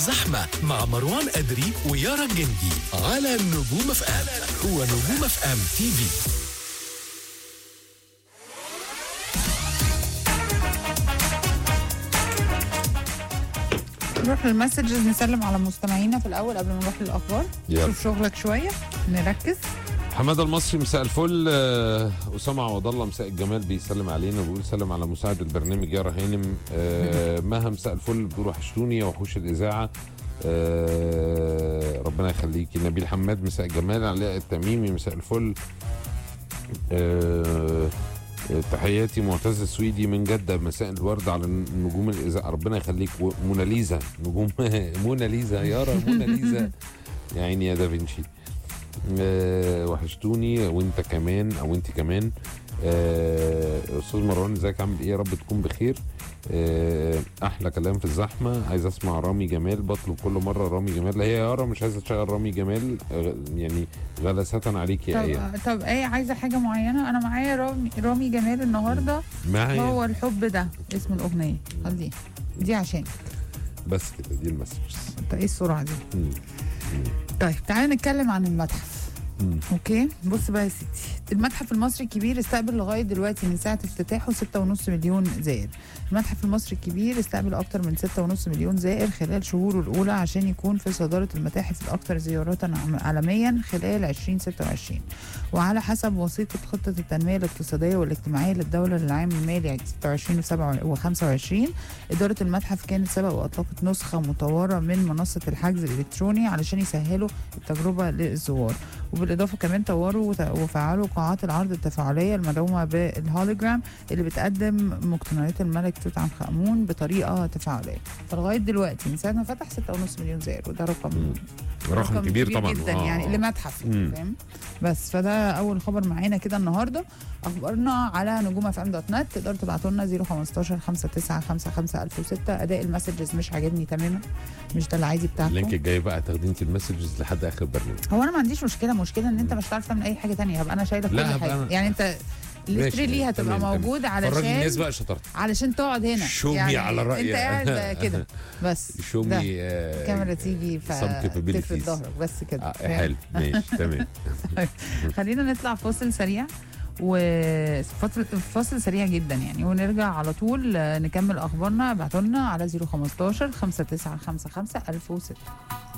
الزحمة مع مروان أدري ويارا الجندي على نجوم اف ام هو نجوم اف ام تي في نروح للمسجز نسلم على مستمعينا في الاول قبل ما نروح للاخبار يلا. شوف شغلك شويه نركز حماده المصري مساء الفل آه، اسامه عوض الله مساء الجمال بيسلم علينا وبيقول سلم على مساعد البرنامج يارا هانم آه، مها مساء الفل بتقول وحشتوني يا وحوش الاذاعه آه، ربنا يخليكي نبيل حماد مساء الجمال علاء التميمي مساء الفل آه، آه، تحياتي معتز السويدي من جده مساء الورد على نجوم الاذاعه ربنا يخليك وموناليزا نجوم موناليزا يارا موناليزا يا عيني يا دافنشي آه، وحشتوني وانت كمان او انت كمان آه، استاذ مروان ازيك عامل ايه يا رب تكون بخير آه، احلى كلام في الزحمه عايز اسمع رامي جمال بطلب كل مره رامي جمال لا هي يارا مش عايزه تشغل رامي جمال آه، يعني غلسة عليك يا ايه طب طب ايه عايزه حاجه معينه انا معايا رامي رامي جمال النهارده معايا هو الحب ده اسم الاغنيه خليه دي عشان بس كده دي المسجز انت ايه السرعه دي مم. طيب تعالى نتكلم عن المتحف مم. اوكي بص بقى يا ستي المتحف المصري الكبير استقبل لغايه دلوقتي من ساعه افتتاحه 6.5 مليون زائر المتحف المصري الكبير استقبل اكتر من 6.5 مليون زائر خلال شهوره الاولى عشان يكون في صداره المتاحف الاكثر زيارة عم- عالميا خلال 2026 وعلى حسب وثيقه خطه التنميه الاقتصاديه والاجتماعيه للدوله للعام المالي 26 و25 اداره المتحف كانت سبق واطلقت نسخه مطوره من منصه الحجز الالكتروني علشان يسهلوا التجربه للزوار وبالاضافه كمان طوروا وت- وفعلوا قاعات العرض التفاعليه المدعومه بالهولوجرام اللي بتقدم مقتنيات الملك توت عنخ امون بطريقه تفاعليه فلغايه دلوقتي من ساعه ما فتح 6.5 مليون زائر وده رقم مم. رقم كبير طبعا جدا آه. يعني لمتحف مم. فاهم بس فده اول خبر معانا كده النهارده اخبارنا على نجوم اف ام دوت نت تقدروا تبعتوا لنا 015 5955 1006 اداء المسجز مش عاجبني تماما مش ده اللي عايزي بتاعكم اللينك الجاي بقى تاخدين انت المسجز لحد اخر البرنامج هو انا ما عنديش مشكله مشكله ان انت مش هتعرف تعمل اي حاجه تانية هبقى انا شايله لا، كل هبقى حاجه أنا- يعني انت الليستري ماشي، ليه هتبقى تمام، تمام. موجود فرجي الناس علشان بقى شطارتك علشان تقعد هنا Show me يعني على رأيي. انت قاعد بقى كده بس شو ده. مي الكاميرا تيجي some فتفرد capabilities. ظهرك بس كده آه، فاهم؟ حلو ماشي تمام خلينا نطلع فاصل سريع وفاصل فاصل سريع جدا يعني ونرجع على طول آه، نكمل اخبارنا ابعتوا لنا على 015 5955 1006